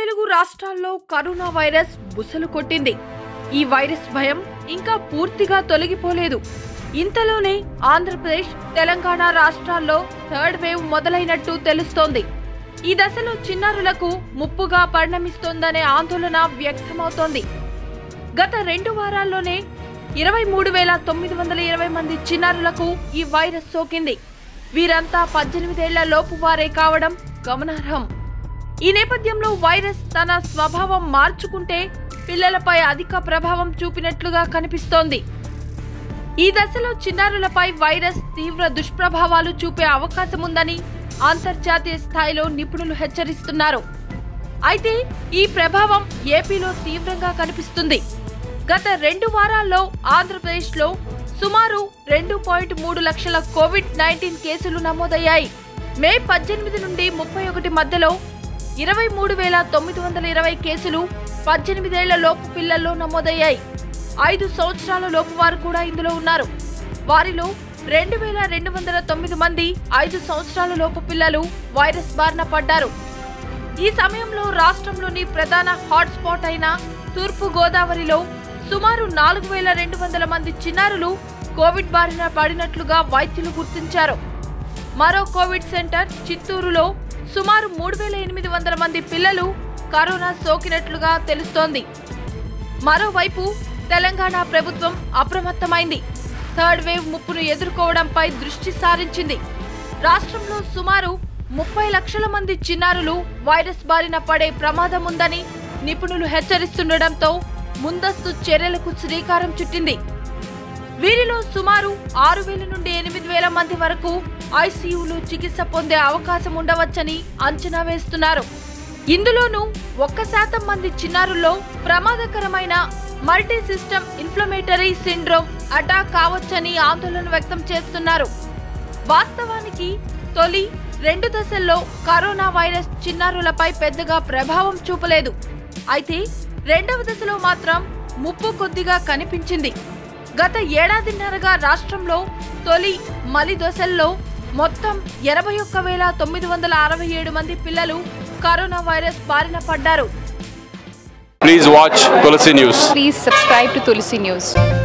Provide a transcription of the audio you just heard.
తెలుగు రాష్ట్రాల్లో corona virus బుసలు కొట్టింది ఈ వైరస్ భయం ఇంకా పూర్తిగా తొలగిపోలేదు ఇంతలోనే ఆంధ్రప్రదేశ్ తెలంగాణ రాష్ట్రాల్లో థర్డ్ వేవ్ మొదలైనట్టు తెలుస్తోంది ఈ దశలో చిన్నారులకు ముప్పుగా పరిణమిస్తోందనే ఆందోళన వ్యక్తమవుతోంది గత రెండు వారాల్లోనే ఇరవై మూడు వేల తొమ్మిది వందల ఇరవై మంది చిన్నారులకు ఈ వైరస్ సోకింది వీరంతా పద్దెనిమిదేళ్ల లోపు వారే కావడం గమనార్హం ఈ నేపథ్యంలో వైరస్ తన స్వభావం మార్చుకుంటే పిల్లలపై అధిక ప్రభావం చూపినట్లుగా కనిపిస్తోంది ఈ దశలో చిన్నారులపై వైరస్ తీవ్ర దుష్ప్రభావాలు చూపే అవకాశం ఉందని అంతర్జాతీయ స్థాయిలో నిపుణులు హెచ్చరిస్తున్నారు అయితే ఈ ప్రభావం ఏపీలో తీవ్రంగా కనిపిస్తుంది గత రెండు వారాల్లో ఆంధ్రప్రదేశ్లో సుమారు రెండు పాయింట్ మూడు లక్షల కోవిడ్ నైన్టీన్ కేసులు నమోదయ్యాయి మే పద్దెనిమిది నుండి ముప్పై ఒకటి మధ్యలో ఇరవై మూడు వేల తొమ్మిది వందల ఇరవై కేసులు పద్దెనిమిదేళ్ల లోపు పిల్లల్లో నమోదయ్యాయి ఐదు సంవత్సరాల లోపు వారు కూడా ఇందులో ఉన్నారు వారిలో రెండు వేల రెండు వందల తొమ్మిది మంది ఐదు సంవత్సరాల లోపు పిల్లలు వైరస్ బారిన పడ్డారు ఈ సమయంలో రాష్ట్రంలోని ప్రధాన హాట్స్పాట్ అయిన తూర్పు గోదావరిలో సుమారు నాలుగు వేల రెండు వందల మంది చిన్నారులు కోవిడ్ బారిన పడినట్లుగా వైద్యులు గుర్తించారు మరో కోవిడ్ సెంటర్ చిత్తూరులో సుమారు మూడు వేల ఎనిమిది వందల మంది పిల్లలు కరోనా సోకినట్లుగా తెలుస్తోంది మరోవైపు తెలంగాణ ప్రభుత్వం అప్రమత్తమైంది థర్డ్ వేవ్ ముప్పును ఎదుర్కోవడంపై దృష్టి సారించింది రాష్ట్రంలో సుమారు ముప్పై లక్షల మంది చిన్నారులు వైరస్ బారిన పడే ప్రమాదం ఉందని నిపుణులు హెచ్చరిస్తుండటంతో ముందస్తు చర్యలకు శ్రీకారం చుట్టింది వీరిలో సుమారు ఆరు వేల నుండి ఎనిమిది వేల మంది వరకు ఐసీయూలో చికిత్స పొందే అవకాశం ఉండవచ్చని అంచనా వేస్తున్నారు ఇందులోనూ ఒక్క శాతం మంది చిన్నారుల్లో ప్రమాదకరమైన multi system inflammatory syndrome attack కావచ్చని ఆందోళన వ్యక్తం చేస్తున్నారు వాస్తవానికి తొలి రెండు దశల్లో కరోనా వైరస్ చిన్నారులపై పెద్దగా ప్రభావం చూపలేదు అయితే రెండవ దశలో మాత్రం ముప్పు కొద్దిగా కనిపించింది గత ఏడాదిన్నరగా రాష్ట్రంలో తొలి మలి దశల్లో మొత్తం ఎనభై ఒక్క వేల తొమ్మిది వందల అరవై ఏడు మంది పిల్లలు కరోనా వైరస్ బారిన పడ్డారు Please watch Tulsi News. Please subscribe to Tulsi News.